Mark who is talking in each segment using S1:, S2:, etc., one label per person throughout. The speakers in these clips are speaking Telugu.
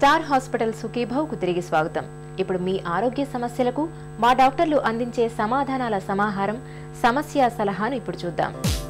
S1: స్టార్ హాస్పిటల్ సుఖీభవ్కు తిరిగి స్వాగతం ఇప్పుడు మీ ఆరోగ్య సమస్యలకు మా డాక్టర్లు అందించే సమాధానాల సమాహారం సమస్య సలహాను ఇప్పుడు చూద్దాం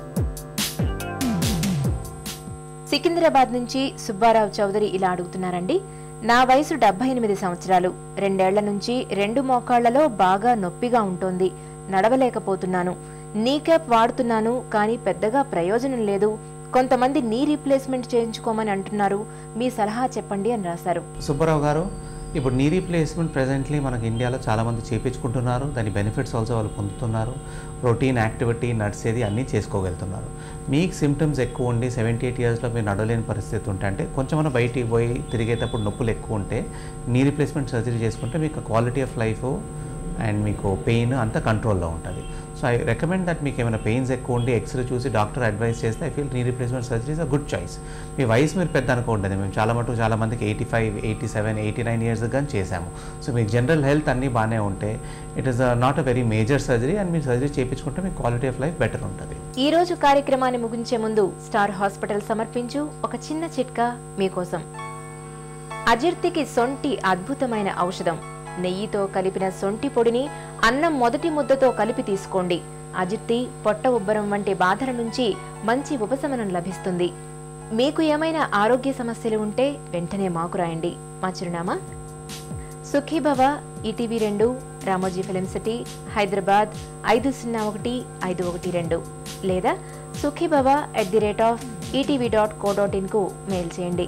S1: సికింద్రాబాద్ నుంచి సుబ్బారావు చౌదరి ఇలా అడుగుతున్నారండి నా వయసు డెబ్బై ఎనిమిది సంవత్సరాలు రెండేళ్ల నుంచి రెండు మోకాళ్లలో బాగా నొప్పిగా ఉంటోంది నడవలేకపోతున్నాను నీ క్యాప్ వాడుతున్నాను కానీ పెద్దగా ప్రయోజనం లేదు కొంతమంది నీ రీప్లేస్మెంట్ చేయించుకోమని అంటున్నారు మీ సలహా చెప్పండి అని రాశారు
S2: సుబ్బారావు గారు ఇప్పుడు నీ రీప్లేస్మెంట్ ప్రెజెంట్లీ మనకి ఇండియాలో చాలామంది చేపించుకుంటున్నారు దాని బెనిఫిట్స్ ఆల్సో వాళ్ళు పొందుతున్నారు ప్రోటీన్ యాక్టివిటీ నడిచేది అన్నీ చేసుకోగలుగుతున్నారు మీకు సిమ్టమ్స్ ఎక్కువ ఉండి సెవెంటీ ఎయిట్ ఇయర్స్లో మీరు నడవలేని పరిస్థితి ఉంటే అంటే కొంచెం మనం బయటికి పోయి తిరిగేటప్పుడు నొప్పులు ఎక్కువ ఉంటే నీ రీప్లేస్మెంట్ సర్జరీ చేసుకుంటే మీకు క్వాలిటీ ఆఫ్ లైఫ్ అండ్ మీకు పెయిన్ అంతా కంట్రోల్లో ఉంటుంది సో ఐ రికమెండ్ దట్ మీకు ఏమైనా పెయిన్స్ ఎక్కువ ఉండి ఎక్స్రే చూసి డాక్టర్ అడ్వైస్ చేస్తే I feel knee replacement surgery is a good choice మీ వయసు మీరు పెద్ద అనుకోండి మేము చాలా మటుకు చాలా మందికి eighty five eighty seven eighty nine years కానీ చేశాము సో మీకు జనరల్ హెల్త్ అన్నీ బాగానే ఉంటే it is not a very major surgery and మీరు సర్జరీ చేయించుకుంటే మీకు క్వాలిటీ ఆఫ్ లైఫ్ బెటర్ ఉంటుంది
S1: ఈ రోజు కార్యక్రమాన్ని ముగించే ముందు స్టార్ హాస్పిటల్ సమర్పించు ఒక చిన్న చిట్కా మీకోసం అజిర్తికి సొంటి అద్భుతమైన ఔషధం నెయ్యితో కలిపిన సొంటి పొడిని అన్నం మొదటి ముద్దతో కలిపి తీసుకోండి అజిర్తి పొట్ట ఉబ్బరం వంటి బాధల నుంచి మంచి ఉపశమనం లభిస్తుంది మీకు ఏమైనా ఆరోగ్య సమస్యలు ఉంటే వెంటనే మాకు రాయండి మా చిరునామా సుఖీభవ ఈటీవీ రెండు రామోజీ ఫిలిం సిటీ హైదరాబాద్ ఐదు సున్నా ఒకటి ఐదు ఒకటి రెండు లేదా Sukhibhava at the rate of ETV dot co dot ఇన్కు మెయిల్ చేయండి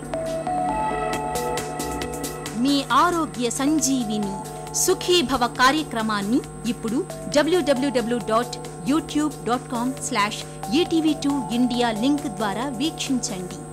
S3: మీ ఆరోగ్య సంజీవిని సుఖీభవ కార్యక్రమాన్ని ఇప్పుడు డబ్ల్యూడబ్ల్యూడబ్ల్యూ dot YouTube dot com slash ETV two India link ద్వారా వీక్షించండి